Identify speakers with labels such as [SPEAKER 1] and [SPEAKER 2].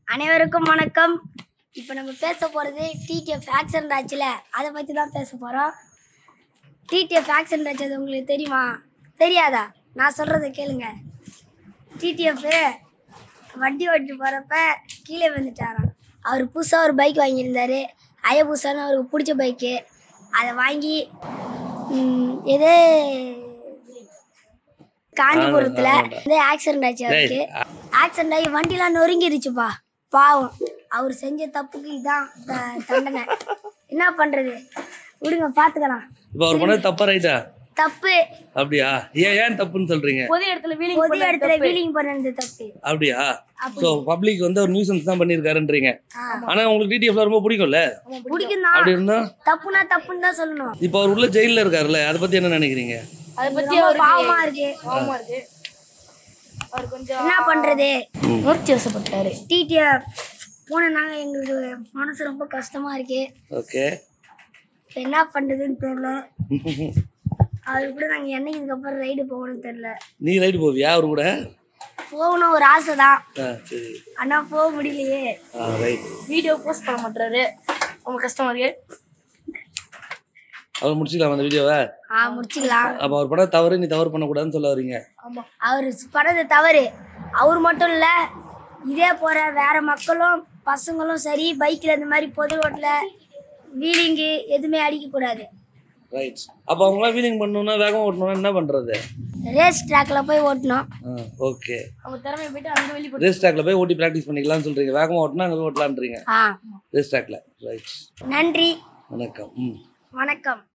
[SPEAKER 1] அனைவருக்கும் வணக்கம் இப்போ நம்ம பேச போகிறது டிடிஎஃப் ஆக்சிடென்ட் ஆச்சுல அதை பற்றி தான் பேச போகிறோம் டிடிஎஃப் ஆக்சிடென்ட் ஆச்சு உங்களுக்கு தெரியுமா தெரியாதா நான் சொல்கிறத கேளுங்க டிடிஎஃப் வண்டி ஓட்டி போகிறப்ப கீழே விழுந்துட்டாராம் அவர் புதுசாக ஒரு பைக் வாங்கியிருந்தாரு அயபுசான்னு அவருக்கு பிடிச்ச பைக்கு அதை வாங்கி ம், எது காஞ்சிபுரத்தில் வந்து ஆக்சிடென்ட் ஆச்சு அவருக்கு ஆக்சிடென்ட் ஆகி வண்டிலாம் நொறுங்கிருச்சுப்பா பாவம் அவர் செஞ்ச தப்புக்கு இதான் த- தண்டனை என்ன பண்றது விடுங்க பார்த்துக்கலாம்
[SPEAKER 2] இப்போ அவர் பண்ணது தப்பா ரைட்டா
[SPEAKER 1] தப்பு
[SPEAKER 2] அப்படியா ஏன் ஏன் தப்புன்னு சொல்றீங்க
[SPEAKER 3] பொது இடத்துல வீலிங்
[SPEAKER 1] பொது இடத்துல வீலிங் பண்ணது தப்பு
[SPEAKER 2] அப்படியா ஸோ பப்ளிக் வந்து ஒரு நியூசன்ஸ் தான் பண்ணியிருக்காருன்றீங்க ஆனா உங்களுக்கு டிடிஎஃப்ல ரொம்ப பிடிக்கும்ல
[SPEAKER 1] பிடிக்கும் தான்
[SPEAKER 2] அப்படி இருந்தா
[SPEAKER 1] தப்புனா தப்புன்னு தான் சொல்லணும்
[SPEAKER 2] இப்போ அவர் உள்ள ஜெயில்ல இருக்காருல்ல அதை பத்தி என்ன நினைக்கிறீங்க
[SPEAKER 3] அதை பத்தி
[SPEAKER 1] ரொம்ப
[SPEAKER 3] அவருக்கு
[SPEAKER 1] பாவமா இருக்கு
[SPEAKER 3] பாவமா இருக்கு அவர் கொஞ்சம்
[SPEAKER 1] என்ன பண்றது
[SPEAKER 3] உணர்ச்சி வசப்பட்டாரு
[SPEAKER 1] டிடிஎஃப் போனனால எங்களுக்கு மனசு ரொம்ப கஷ்டமா இருக்கு
[SPEAKER 2] ஓகே
[SPEAKER 1] இப்ப என்ன பண்றதுன்னு தெரியல அவரு கூட நாங்க என்னைக்கு இதுக்கப்புறம் ரைடு போகணும்னு தெரியல
[SPEAKER 2] நீ ரைடு போவியா அவர் கூட
[SPEAKER 1] போகணும் ஒரு ஆசை தான்
[SPEAKER 2] ஆ சரி
[SPEAKER 1] ஆனா போக முடியலையே
[SPEAKER 2] ஆ ரைட்
[SPEAKER 3] வீடியோ போஸ்ட் பண்ண மாட்டாரு ரொம்ப கஷ்டமா இருக்கு
[SPEAKER 2] அவர் முடிச்சுக்கலாம் அந்த வீடியோவை
[SPEAKER 1] ஆ முடிச்சுக்கலாம்
[SPEAKER 2] அப்போ அவர் பண்ண தவறு நீ தவறு பண்ணக்கூடாதுன்னு சொல்ல வரீங்க
[SPEAKER 3] ஆமா
[SPEAKER 1] அவர் பண்ணது தவறு அவர் மட்டும் இல்லை இதே போகிற வேற மக்களும் பசங்களும் சரி பைக்கில் இந்த மாதிரி பொது ரோட்டில் வீலிங்கு எதுவுமே அடிக்கக்கூடாது
[SPEAKER 2] ரைட் அப்போ அவங்களாம் வீலிங் பண்ணணும்னா வேகமாக ஓட்டணும்னா என்ன பண்ணுறது
[SPEAKER 1] ரேஸ் ட்ராக்கில் போய் ஓட்டணும்
[SPEAKER 2] ஆ ஓகே
[SPEAKER 3] அவங்க திறமையை போயிட்டு அங்க வெளியே போட்டு
[SPEAKER 2] ரேஸ் ட்ராக்ல போய் ஓட்டி ப்ராக்டிஸ் பண்ணிக்கலாம்னு சொல்றீங்க வேகமாக ஓட்டினா அங்கே போய் ஓட்டலான்றீங்க
[SPEAKER 1] ஆ
[SPEAKER 2] ரேஸ் ட்ராக்ல ரைட்
[SPEAKER 1] நன்றி
[SPEAKER 2] வணக்கம் ம்
[SPEAKER 1] வணக்கம்